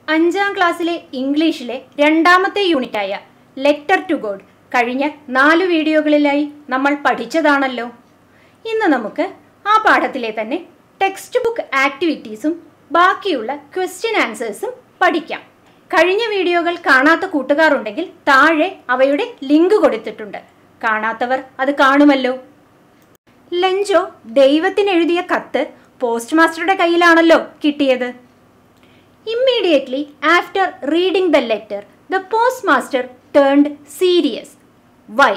അഞ്ചാം ക്ലാസ്സിലെ ഇംഗ്ലീഷിലെ രണ്ടാമത്തെ യൂണിറ്റായ ലെറ്റർ ടു ഗോഡ് കഴിഞ്ഞ നാല് വീഡിയോകളിലായി നമ്മൾ പഠിച്ചതാണല്ലോ ഇന്ന് നമുക്ക് ആ പാഠത്തിലെ തന്നെ ടെക്സ്റ്റ് ബുക്ക് ആക്ടിവിറ്റീസും ബാക്കിയുള്ള ക്വസ്റ്റ്യൻ ആൻസേഴ്സും പഠിക്കാം കഴിഞ്ഞ വീഡിയോകൾ കാണാത്ത കൂട്ടുകാരുണ്ടെങ്കിൽ താഴെ അവയുടെ ലിങ്ക് കൊടുത്തിട്ടുണ്ട് കാണാത്തവർ അത് കാണുമല്ലോ ലഞ്ചോ ദൈവത്തിന് എഴുതിയ കത്ത് പോസ്റ്റ് മാസ്റ്ററുടെ കയ്യിലാണല്ലോ കിട്ടിയത് immediately after reading the letter the post master turned serious why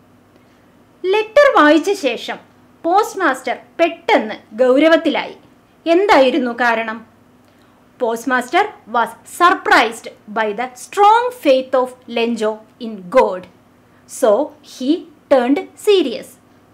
letter വായിച്ച ശേഷം പോസ്റ്റ് മാസ്റ്റർ പെട്ടെന്ന് ഗൗരവത്തിലായി എന്തായിരുന്നു കാരണം post master was surprised by the strong faith of Lencho in God so he turned serious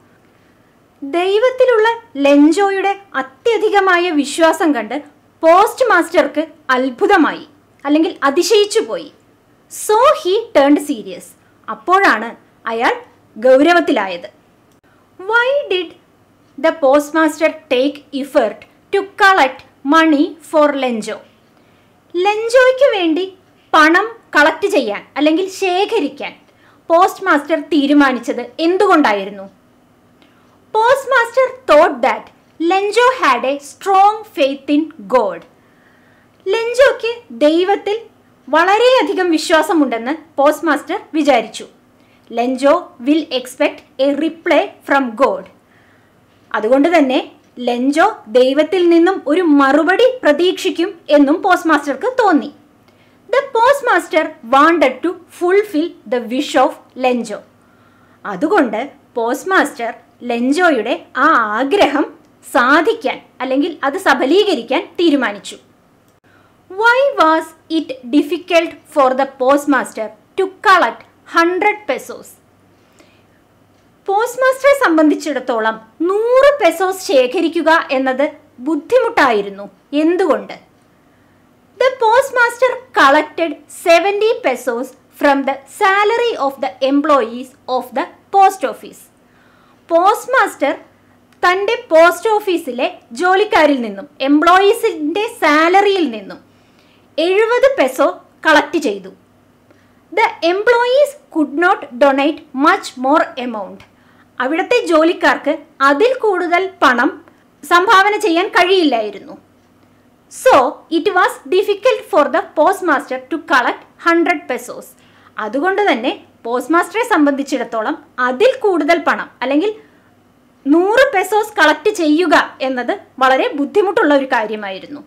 ദൈവത്തിലുള്ള ലെഞ്ചോയുടെ അത്യധികമായ വിശ്വാസം കണ്ട് പോസ്റ്റ് മാസ്റ്റർക്ക് അത്ഭുതമായി അല്ലെങ്കിൽ അതിശയിച്ചു പോയി സോ ഹി ടേൺഡ് സീരിയസ് അപ്പോഴാണ് അയാൾ ഗൗരവത്തിലായത് why did the post master take effort to collect money for Lencho ലെഞ്ചോയ്ക്ക് വേണ്ടി പണം കളക്ട് ചെയ്യാൻ അല്ലെങ്കിൽ ശേഖരിക്കാൻ പോസ്റ്റ് മാസ്റ്റർ തീരുമാനിച്ചത് എന്തുകൊണ്ടായിരുന്നു post master thought that Lencho had a strong faith in God ലെഞ്ചോയ്ക്ക് ദൈവത്തിൽ വളരെയധികം വിശ്വാസമുണ്ടെന്ന് പോസ്റ്റ് മാസ്റ്റർ വിചാരിച്ചു Lencho will expect a reply from God അതുകൊണ്ട് തന്നെ ലെഞ്ചോ ദൈവത്തിൽ നിന്നും ഒരു മറുപടി പ്രതീക്ഷിക്കും എന്നും പോസ്റ്റ് മാസ്റ്റർക്ക് തോന്നി the post master wanted to fulfil the wish of Lencho അതുകൊണ്ട് പോസ്റ്റ് മാസ്റ്റർ ലെഞ്ചോയുടെ ആ ആഗ്രഹം സാധിക്കാൻ അല്ലെങ്കിൽ അത് സഫലീകരിക്കാൻ തീരുമാനിച്ചു why was it difficult for the post master to collect hundred pesos post മാസ്റ്ററെ സംബന്ധിച്ചിടത്തോളം നൂറ് പെസോസ് ശേഖരിക്കുക എന്നത് ബുദ്ധിമുട്ടായിരുന്നു എന്തുകൊണ്ട് the post master collected seventy pesos from the salary of the employees of the post office post master തൻ്റെ post ഓഫീസിലെ ജോലിക്കാരിൽ നിന്നും എംപ്ലോയീസിൻ്റെ സാലറിയിൽ നിന്നും എഴുപത് പെസോ കളക്ട് ചെയ്തു the employees could not donate much more amount അവിടുത്തെ ജോലിക്കാർക്ക് അതിൽ കൂടുതൽ പണം സംഭാവന ചെയ്യാൻ കഴിയില്ലായിരുന്നു so it was difficult for the post master to collect hundred pesos അതുകൊണ്ട് തന്നെ പോസ്റ്റ് മാസ്റ്ററെ സംബന്ധിച്ചിടത്തോളം അതിൽ കൂടുതൽ പണം അല്ലെങ്കിൽ നൂറ് പെസോസ് കളക്ട് ചെയ്യുക എന്നത് വളരെ ബുദ്ധിമുട്ടുള്ള ഒരു കാര്യമായിരുന്നു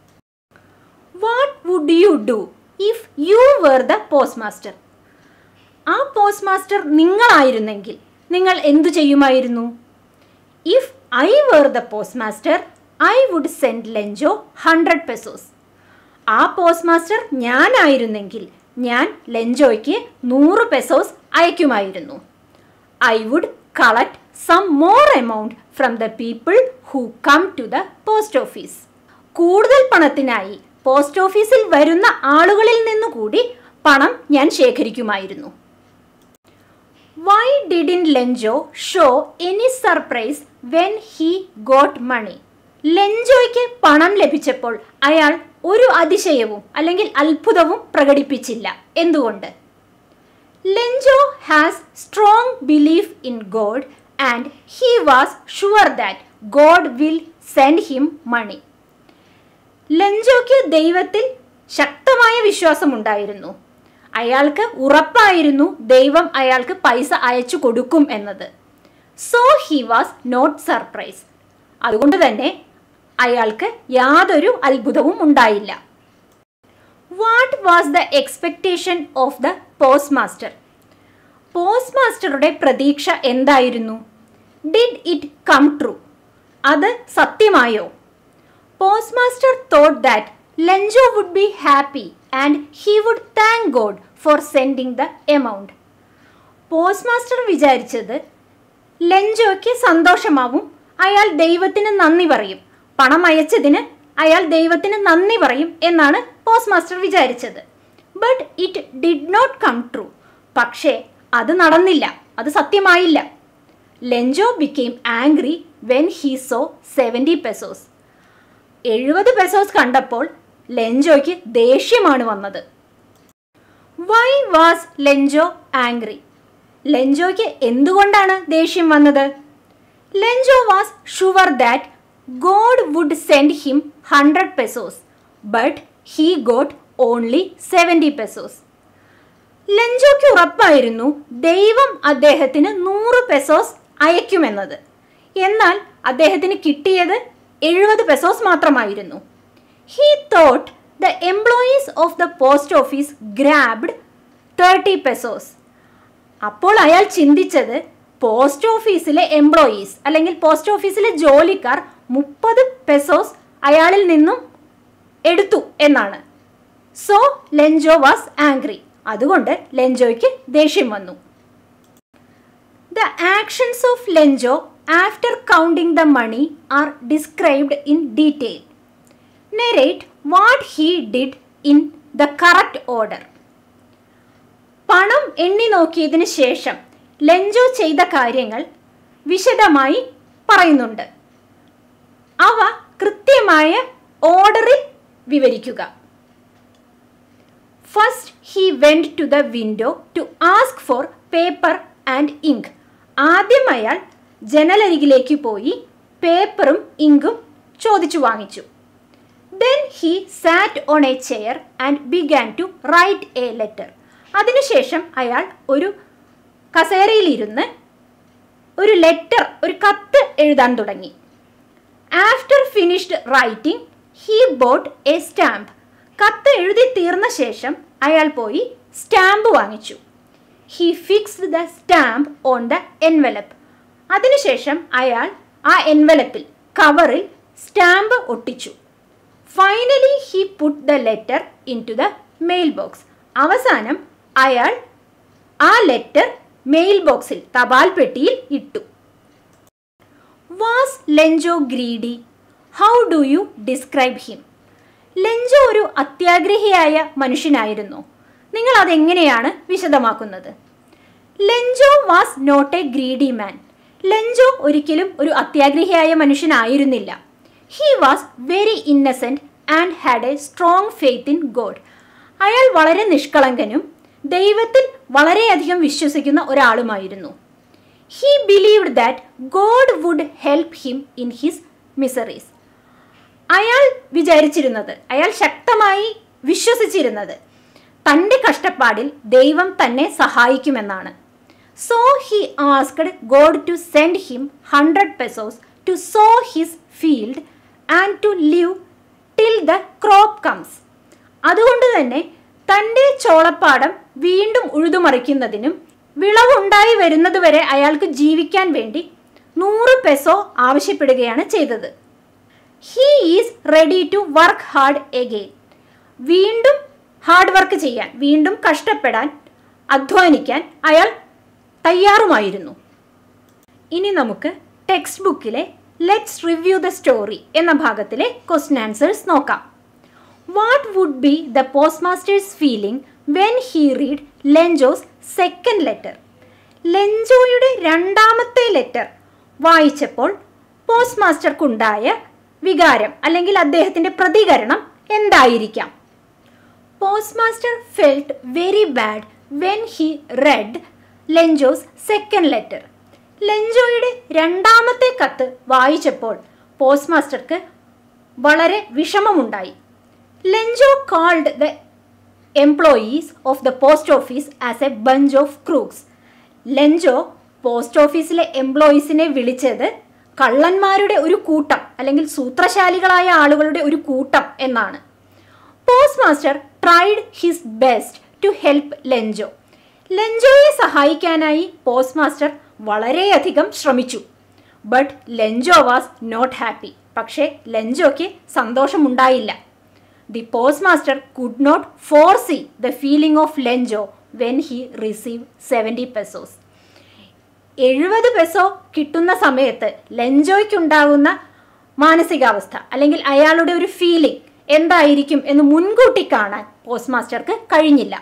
what would you do if you were the post master ആ പോസ്റ്റ് മാസ്റ്റർ നിങ്ങളായിരുന്നെങ്കിൽ നിങ്ങൾ എന്തു ചെയ്യുമായിരുന്നു if I were the post master I would send Lencho hundred pesos ആ പോസ്റ്റ് മാസ്റ്റർ ഞാനായിരുന്നെങ്കിൽ ഞാൻ ലെഞ്ചോയ്ക്ക് നൂറ് പെസോസ് അയക്കുമായിരുന്നു I would collect some more amount from the people who come to the post office കൂടുതൽ പണത്തിനായി പോസ്റ്റ് ഓഫീസിൽ വരുന്ന ആളുകളിൽ നിന്നു കൂടി പണം ഞാൻ ശേഖരിക്കുമായിരുന്നു why didn't Lencho show any surprise when he got money ലെഞ്ചോയ്ക്ക് പണം ലഭിച്ചപ്പോൾ അയാൾ ഒരു അതിശയവും അല്ലെങ്കിൽ അത്ഭുതവും പ്രകടിപ്പിച്ചില്ല എന്തുകൊണ്ട് Lencho has strong belief in God and he was sure that God will send him money ലെഞ്ചോയ്ക്ക് ദൈവത്തിൽ ശക്തമായ വിശ്വാസമുണ്ടായിരുന്നു അയാൾക്ക് ഉറപ്പായിരുന്നു ദൈവം അയാൾക്ക് പൈസ അയച്ചു കൊടുക്കും എന്നത് so he was not surprise അതുകൊണ്ട് തന്നെ അയാൾക്ക് യാതൊരു അത്ഭുതവും ഉണ്ടായില്ല what was the expectation of the post master post മാസ്റ്ററുടെ പ്രതീക്ഷ എന്തായിരുന്നു ഡിഡ് ഇറ്റ് കം ട്രൂ അത് സത്യമായോ post master thought that Lencho would be happy and he would thank God for sending the amount post master വിചാരിച്ചത് ലെഞ്ചോയ്ക്ക് സന്തോഷമാവും അയാൾ ദൈവത്തിന് നന്ദി പറയും പണം അയച്ചതിന് അയാൾ ദൈവത്തിന് നന്ദി പറയും എന്നാണ് പോസ്റ്റ് മാസ്റ്റർ വിചാരിച്ചത് but it did not come true പക്ഷേ അത് നടന്നില്ല അത് സത്യമായില്ല Lencho became angry when he saw seventy pesos എഴുപത് പെസോസ് കണ്ടപ്പോൾ ലെഞ്ചോയ്ക്ക് ദേഷ്യമാണ് വന്നത് വൈ വാസ് ലെഞ്ചോ ആംഗ്രി ലെഞ്ചോയ്ക്ക് എന്തുകൊണ്ടാണ് ദേഷ്യം വന്നത് Lencho was sure that God would send him hundred pesos but he got only seventy pesos ലെഞ്ചോയ്ക്ക് ഉറപ്പായിരുന്നു ദൈവം അദ്ദേഹത്തിന് നൂറ് പെസോസ് അയക്കുമെന്നത് എന്നാൽ അദ്ദേഹത്തിന് കിട്ടിയത് എഴുപത് പെസോസ് മാത്രമായിരുന്നു he thought the employees of the post office grabbed thirty pesos അപ്പോൾ അയാൾ ചിന്തിച്ചത് പോസ്റ്റ് ഓഫീസിലെ എംപ്ലോയീസ് അല്ലെങ്കിൽ പോസ്റ്റ് ഓഫീസിലെ ജോലിക്കാർ മുപ്പത് പെസോസ് അയാളിൽ നിന്നും എടുത്തു എന്നാണ് സോ ലെഞ്ചോ വാസ് ആംഗ്രി അതുകൊണ്ട് ലെഞ്ചോയ്ക്ക് ദേഷ്യം വന്നു the actions of Lencho after counting the money are described in detail narrate what he did in the correct order പണം എണ്ണി നോക്കിയതിന് ശേഷം ലെഞ്ചോ ചെയ്ത കാര്യങ്ങൾ വിശദമായി പറയുന്നുണ്ട് അവ കൃത്യമായ ഓർഡറിൽ വിവരിക്കുക first he went to the window to ask for paper and ink ആദ്യം അയാൾ ജനലരികിലേക്ക് പോയി പേപ്പറും ഇങ്കും ചോദിച്ചു വാങ്ങിച്ചു then he sat on a chair and began to write a letter അതിനുശേഷം അയാൾ ഒരു കസേരയിലിരുന്ന് ഒരു ലെറ്റർ ഒരു കത്ത് എഴുതാൻ തുടങ്ങി after finished writing he bought a stamp കത്ത് എഴുതി തീർന്ന ശേഷം അയാൾ പോയി സ്റ്റാമ്പ് വാങ്ങിച്ചു he fixed the stamp on the envelope അതിനുശേഷം അയാൾ ആ എൻവലപ്പിൽ കവറിൽ സ്റ്റാമ്പ് ഒട്ടിച്ചു finally he put the letter into the mail box അവസാനം അയാൾ ആ ലെറ്റർ മെയിൽ ബോക്സിൽ തപാൽ പെട്ടിയിൽ ഇട്ടു was Lencho greedy how do you describe him Lencho ഒരു അത്യാഗ്രഹിയായ മനുഷ്യനായിരുന്നു നിങ്ങൾ അതെങ്ങനെയാണ് വിശദമാക്കുന്നത് Lencho was not A greedy man Lencho ഒരിക്കലും ഒരു അത്യാഗ്രഹിയായ മനുഷ്യനായിരുന്നില്ല he was very innocent and had a strong faith in God അയാൾ വളരെ നിഷ്കളങ്കനും ദൈവത്തിൽ വളരെയധികം വിശ്വസിക്കുന്ന ഒരാളുമായിരുന്നു he believed that God would help him in his miseries അയാൾ വിചാരിച്ചിരുന്നത് അയാൾ ശക്തമായി വിശ്വസിച്ചിരുന്നത് തൻ്റെ കഷ്ടപ്പാടിൽ ദൈവം തന്നെ സഹായിക്കുമെന്നാണ് so he asked God to send him hundred pesos to sow his field and to live till the crop comes അതുകൊണ്ട് തന്നെ തൻ്റെ ചോളപ്പാടം വീണ്ടും ഉഴുതുമറിക്കുന്നതിനും വിളവുണ്ടായി വരുന്നതുവരെ അയാൾക്ക് ജീവിക്കാൻ വേണ്ടി നൂറ് പെസോ ആവശ്യപ്പെടുകയാണ് ചെയ്തത് he is ready to work hard again വീണ്ടും ഹാർഡ് വർക്ക് ചെയ്യാൻ വീണ്ടും കഷ്ടപ്പെടാൻ അധ്വാനിക്കാൻ അയാൾ തയ്യാറുമായിരുന്നു ഇനി നമുക്ക് ടെക്സ്റ്റ് ബുക്കിലെ ലെറ്റ്സ് റിവ്യൂ ദ സ്റ്റോറി എന്ന ഭാഗത്തിലെ ക്വസ്റ്റ്യൻ ആൻസേഴ്സ് നോക്കാം what would be the post master's feeling when he read Lencho's second letter ലെഞ്ചോയുടെ രണ്ടാമത്തെ ലെറ്റർ വായിച്ചപ്പോൾ പോസ്റ്റ് മാസ്റ്റർക്കുണ്ടായ വികാരം അല്ലെങ്കിൽ അദ്ദേഹത്തിൻ്റെ പ്രതികരണം എന്തായിരിക്കാം post master felt very bad when he read Lencho's second letter ലെഞ്ചോയുടെ രണ്ടാമത്തെ കത്ത് വായിച്ചപ്പോൾ പോസ്റ്റ് മാസ്റ്റർക്ക് വളരെ വിഷമമുണ്ടായി Lencho called the employees of the post office as a bunch of crooks Lencho post ഓഫീസിലെ എംപ്ലോയീസിനെ വിളിച്ചത് കള്ളന്മാരുടെ ഒരു കൂട്ടം അല്ലെങ്കിൽ സൂത്രശാലികളായ ആളുകളുടെ ഒരു കൂട്ടം എന്നാണ് post master tried his best to help Lencho ലെഞ്ചോയെ സഹായിക്കാനായി പോസ്റ്റ് മാസ്റ്റർ വളരെയധികം ശ്രമിച്ചു but Lencho was not happy പക്ഷേ ലെഞ്ചോയ്ക്ക് സന്തോഷമുണ്ടായില്ല the post master could not foresee the feeling of Lencho when he receive seventy pesos എഴുപത് പെസോ കിട്ടുന്ന സമയത്ത് ലെഞ്ചോയ്ക്കുണ്ടാകുന്ന മാനസികാവസ്ഥ അല്ലെങ്കിൽ അയാളുടെ ഒരു ഫീലിംഗ് എന്തായിരിക്കും എന്ന് മുൻകൂട്ടി കാണാൻ പോസ്റ്റ് മാസ്റ്റർക്ക് കഴിഞ്ഞില്ല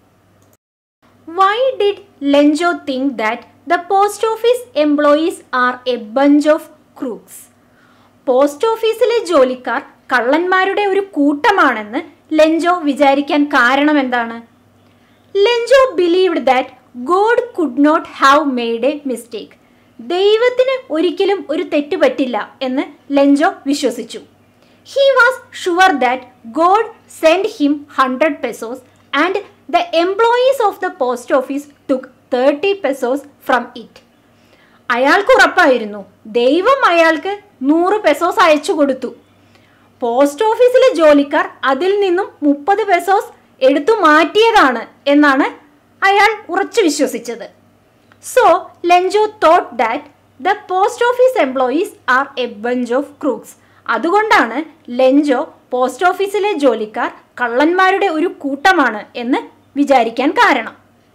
why did Lencho think that the post office employees are a bunch of crooks post ഓഫീസിലെ ജോലിക്കാർ കള്ളന്മാരുടെ ഒരു കൂട്ടമാണെന്ന് ലെഞ്ചോ വിചാരിക്കാൻ കാരണം എന്താണ് Lencho believed that God could not have made a mistake ദൈവത്തിന് ഒരിക്കലും ഒരു തെറ്റ് പറ്റില്ല എന്ന് ലെഞ്ചോ വിശ്വസിച്ചു he was sure that God send him hundred pesos and the employees of the post office took thirty pesos from it അയാൾക്ക് ഉറപ്പായിരുന്നു ദൈവം അയാൾക്ക് നൂറ് പെസോസ് അയച്ചു കൊടുത്തു പോസ്റ്റ് ഓഫീസിലെ ജോലിക്കാർ അതിൽ നിന്നും മുപ്പത് പെസോസ് എടുത്തു മാറ്റിയതാണ് എന്നാണ് അയാൾ ഉറച്ചു വിശ്വസിച്ചത് so Lencho thought that the post office employees are a bunch of crooks അതുകൊണ്ടാണ് ലെഞ്ചോ പോസ്റ്റ് ഓഫീസിലെ ജോലിക്കാർ കള്ളന്മാരുടെ ഒരു കൂട്ടമാണ് എന്ന് വിചാരിക്കാൻ കാരണം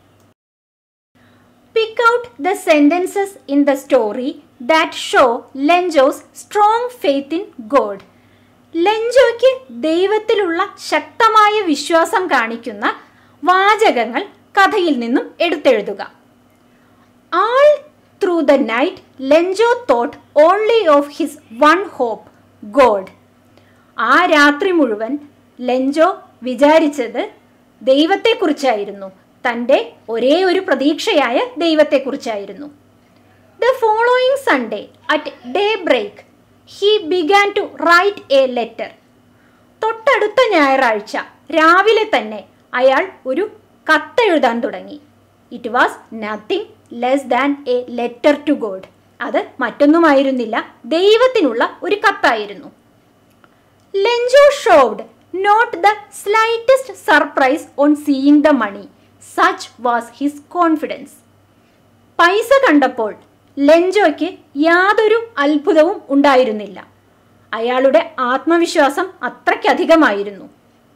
pick out the sentences in the story that show Lencho's strong faith in God ലെഞ്ചോയ്ക്ക് ദൈവത്തിലുള്ള ശക്തമായ വിശ്വാസം കാണിക്കുന്ന വാചകങ്ങൾ കഥയിൽ നിന്നും എടുത്തെഴുതുക all through the night Lencho thought only of his one hope God ആ രാത്രി മുഴുവൻ ലെഞ്ചോ വിചാരിച്ചത് ദൈവത്തെക്കുറിച്ചായിരുന്നു തൻ്റെ ഒരേ ഒരു പ്രതീക്ഷയായ ദൈവത്തെക്കുറിച്ചായിരുന്നു the following Sunday at daybreak he began to write a letter തൊട്ടടുത്ത ഞായറാഴ്ച രാവിലെ തന്നെ അയാൾ ഒരു കത്തെഴുതാൻ തുടങ്ങി it was nothing less than a letter to God അത് മറ്റൊന്നുമായിരുന്നില്ല ദൈവത്തിനുള്ള ഒരു കത്തായിരുന്നു Lencho showed not the slightest surprise on seeing the money such was his confidence പൈസ കണ്ടപ്പോൾ ലെഞ്ചോയ്ക്ക് യാതൊരു അത്ഭുതവും ഉണ്ടായിരുന്നില്ല അയാളുടെ ആത്മവിശ്വാസം അത്രയ്ക്കധികമായിരുന്നു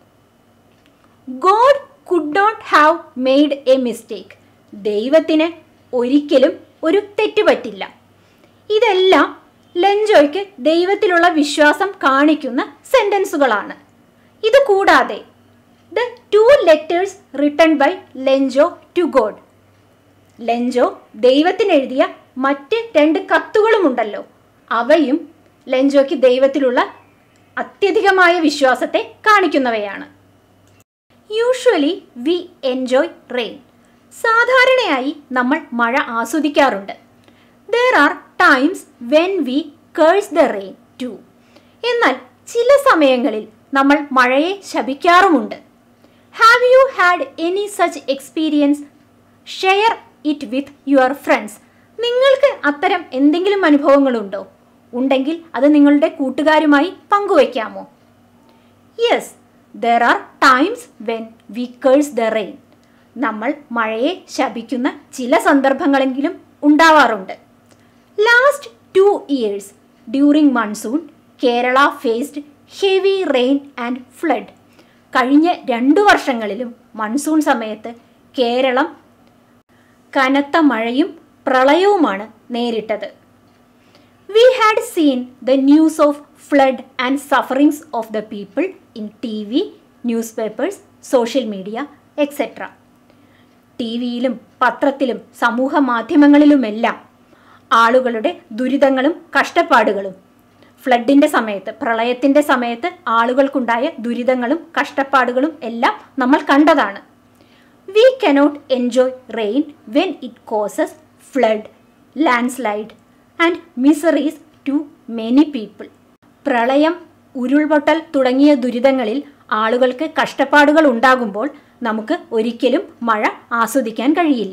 God could not have made a mistake ദൈവത്തിന് ഒരിക്കലും ഒരു തെറ്റ് പറ്റില്ല ഇതെല്ലാം ലെഞ്ചോയ്ക്ക് ദൈവത്തിലുള്ള വിശ്വാസം കാണിക്കുന്ന സെന്റൻസുകളാണ് ഇത് കൂടാതെ the two letters written by Lencho to God Lencho ദൈവത്തിന് എഴുതിയ മറ്റ് രണ്ട് കത്തുകളുമുണ്ടല്ലോ അവയും ലെഞ്ചോയ്ക്ക് ദൈവത്തിലുള്ള അത്യധികമായ വിശ്വാസത്തെ കാണിക്കുന്നവയാണ് യൂഷ്വലി വി എൻജോയ് റെയിൻ സാധാരണയായി നമ്മൾ മഴ ആസ്വദിക്കാറുണ്ട് there are times when we curse the rain too എന്നാൽ ചില സമയങ്ങളിൽ നമ്മൾ മഴയെ ശപിക്കാറുമുണ്ട് have you had any such experience share it with your friends നിങ്ങൾക്ക് അത്തരം എന്തെങ്കിലും അനുഭവങ്ങളുണ്ടോ ഉണ്ടെങ്കിൽ അത് നിങ്ങളുടെ കൂട്ടുകാരുമായി പങ്കുവയ്ക്കാമോ yes there are times when we curse the rain നമ്മൾ മഴയെ ശപിക്കുന്ന ചില സന്ദർഭങ്ങളെങ്കിലും ഉണ്ടാവാറുണ്ട് last two years during monsoon Kerala faced heavy rain and flood കഴിഞ്ഞ രണ്ടു വർഷങ്ങളിലും മൺസൂൺ സമയത്ത് കേരളം കനത്ത മഴയും പ്രളയവുമാണ് നേരിട്ടത് we had seen the news of flood and sufferings of the people in T V newspapers social media etcetera T വിയിലും പത്രത്തിലും സമൂഹ മാധ്യമങ്ങളിലുമെല്ലാം ആളുകളുടെ ദുരിതങ്ങളും കഷ്ടപ്പാടുകളും ഫ്ലഡിൻ്റെ സമയത്ത് പ്രളയത്തിൻ്റെ സമയത്ത് ആളുകൾക്കുണ്ടായ ദുരിതങ്ങളും കഷ്ടപ്പാടുകളും എല്ലാം നമ്മൾ കണ്ടതാണ് we cannot enjoy rain when it causes flood landslide and miseries to many people പ്രളയം ഉരുൾപൊട്ടൽ തുടങ്ങിയ ദുരിതങ്ങളിൽ ആളുകൾക്ക് കഷ്ടപ്പാടുകൾ ഉണ്ടാകുമ്പോൾ നമുക്ക് ഒരിക്കലും മഴ ആസ്വദിക്കാൻ കഴിയില്ല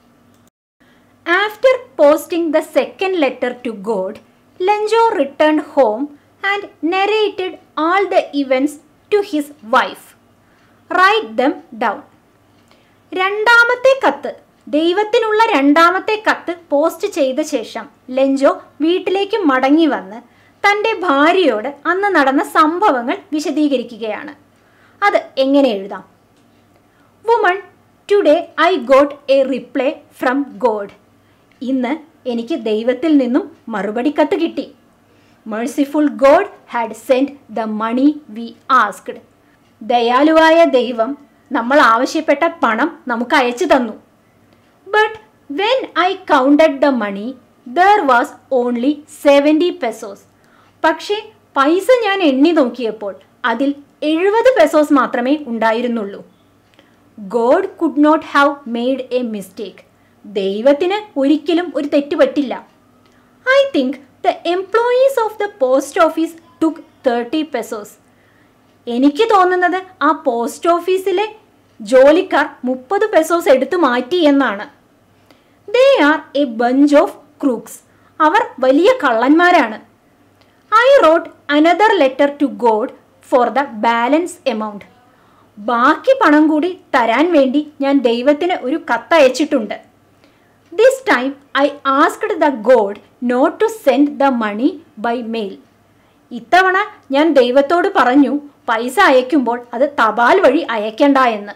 after posting the second letter to God Lencho return home and narrated all the events to his wife write them down രണ്ടാമത്തെ കത്ത് ദൈവത്തിനുള്ള രണ്ടാമത്തെ കത്ത് പോസ്റ്റ് ചെയ്ത ശേഷം ലെഞ്ചോ വീട്ടിലേക്ക് മടങ്ങി വന്ന് തൻ്റെ ഭാര്യയോട് അന്ന് നടന്ന സംഭവങ്ങൾ വിശദീകരിക്കുകയാണ് അത് എങ്ങനെ എഴുതാം woman today I got a reply from God ഇന്ന് എനിക്ക് ദൈവത്തിൽ നിന്നും മറുപടി കത്ത് കിട്ടി merciful God had send the money we asked ദയാലുവായ ദൈവം നമ്മൾ ആവശ്യപ്പെട്ട പണം നമുക്ക് അയച്ചു തന്നു but when I counted the money there was only seventy pesos പക്ഷേ പൈസ ഞാൻ എണ്ണി നോക്കിയപ്പോൾ അതിൽ എഴുപത് പെസോസ് മാത്രമേ ഉണ്ടായിരുന്നുള്ളൂ God could not have made a mistake ദൈവത്തിന് ഒരിക്കലും ഒരു തെറ്റ് പറ്റില്ല I think the employees of the post office took thirty pesos എനിക്ക് തോന്നുന്നത് ആ പോസ്റ്റ് ഓഫീസിലെ ജോലിക്കാർ മുപ്പത് പെസോസ് എടുത്തു മാറ്റി എന്നാണ് they are a bunch of crooks അവർ വലിയ കള്ളന്മാരാണ് I wrote another letter to God for the balance amount ബാക്കി പണം കൂടി തരാൻ വേണ്ടി ഞാൻ ദൈവത്തിന് ഒരു കത്തയച്ചിട്ടുണ്ട് this time I asked the God not to send the money by mail ഇത്തവണ ഞാൻ ദൈവത്തോട് പറഞ്ഞു പൈസ അയക്കുമ്പോൾ അത് തപാൽ വഴി അയക്കണ്ട എന്ന്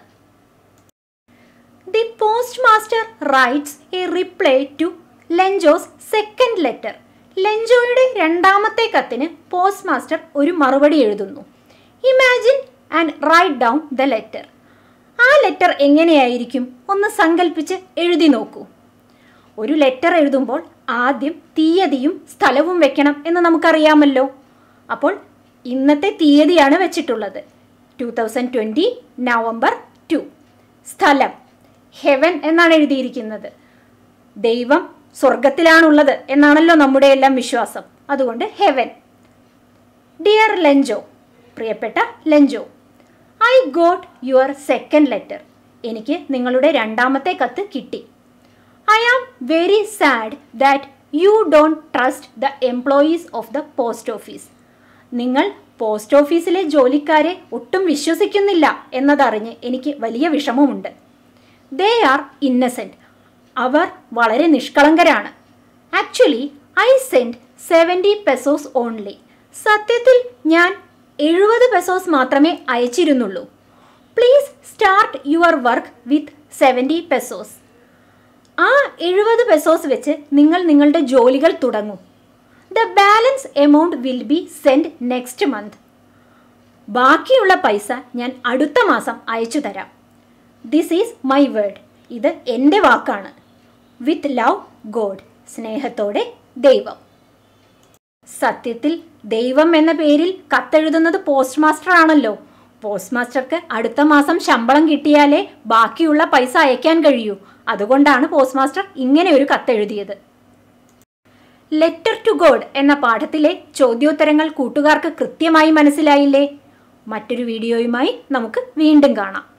the post master writes a reply to Lencho's second letter ലെഞ്ചോയുടെ രണ്ടാമത്തെ കത്തിന് പോസ്റ്റ് മാസ്റ്റർ ഒരു മറുപടി എഴുതുന്നു imagine and write down the letter ആ ലെറ്റർ എങ്ങനെയായിരിക്കും ഒന്ന് സങ്കല്പിച്ച് എഴുതി നോക്കൂ ഒരു ലെറ്റർ എഴുതുമ്പോൾ ആദ്യം തീയതിയും സ്ഥലവും വെക്കണം എന്ന് നമുക്കറിയാമല്ലോ അപ്പോൾ ഇന്നത്തെ തീയതിയാണ് വെച്ചിട്ടുള്ളത് two thousand twenty November two സ്ഥലം ഹെവൻ എന്നാണ് എഴുതിയിരിക്കുന്നത് ദൈവം സ്വർഗത്തിലാണുള്ളത് എന്നാണല്ലോ നമ്മുടെ എല്ലാം വിശ്വാസം അതുകൊണ്ട് ഹെവൻ ഡിയർ ലെഞ്ചോ പ്രിയപ്പെട്ട Lencho I got your second letter എനിക്ക് നിങ്ങളുടെ രണ്ടാമത്തെ കത്ത് കിട്ടി I am very sad that you don't trust the employees of the post office നിങ്ങൾ പോസ്റ്റ് ഓഫീസിലെ ജോലിക്കാരെ ഒട്ടും വിശ്വസിക്കുന്നില്ല എന്നതറിഞ്ഞ് എനിക്ക് വലിയ വിഷമമുണ്ട് ദേ ആർ ഇന്നസെൻറ്റ് അവർ വളരെ നിഷ്കളങ്കരാണ് actually I send seventy pesos only സത്യത്തിൽ ഞാൻ എഴുപത് പെസോസ് മാത്രമേ അയച്ചിരുന്നുള്ളൂ please start your work with seventy pesos ആ എഴുപത് പെസോസ് വെച്ച് നിങ്ങൾ നിങ്ങളുടെ ജോലികൾ തുടങ്ങും the balance amount will be send next month ബാക്കിയുള്ള പൈസ ഞാൻ അടുത്ത മാസം അയച്ചു തരാം ദിസ് ഈസ് മൈ വേർഡ് ഇത് എൻ്റെ വാക്കാണ് വിത്ത് ലവ് ഗോഡ് സ്നേഹത്തോടെ ദൈവം സത്യത്തിൽ ദൈവം എന്ന പേരിൽ കത്തെഴുതുന്നത് പോസ്റ്റ് മാസ്റ്റർ ആണല്ലോ പോസ്റ്റ് മാസ്റ്റർക്ക് അടുത്ത മാസം ശമ്പളം കിട്ടിയാലേ ബാക്കിയുള്ള പൈസ അയക്കാൻ കഴിയൂ അതുകൊണ്ടാണ് പോസ്റ്റ് മാസ്റ്റർ ഇങ്ങനെ ഒരു കത്തെഴുതിയത് ലെറ്റർ ടു ഗോഡ് എന്ന പാഠത്തിലെ ചോദ്യോത്തരങ്ങൾ കൂട്ടുകാർക്ക് കൃത്യമായി മനസ്സിലായില്ലേ മറ്റൊരു വീഡിയോയുമായി നമുക്ക് വീണ്ടും കാണാം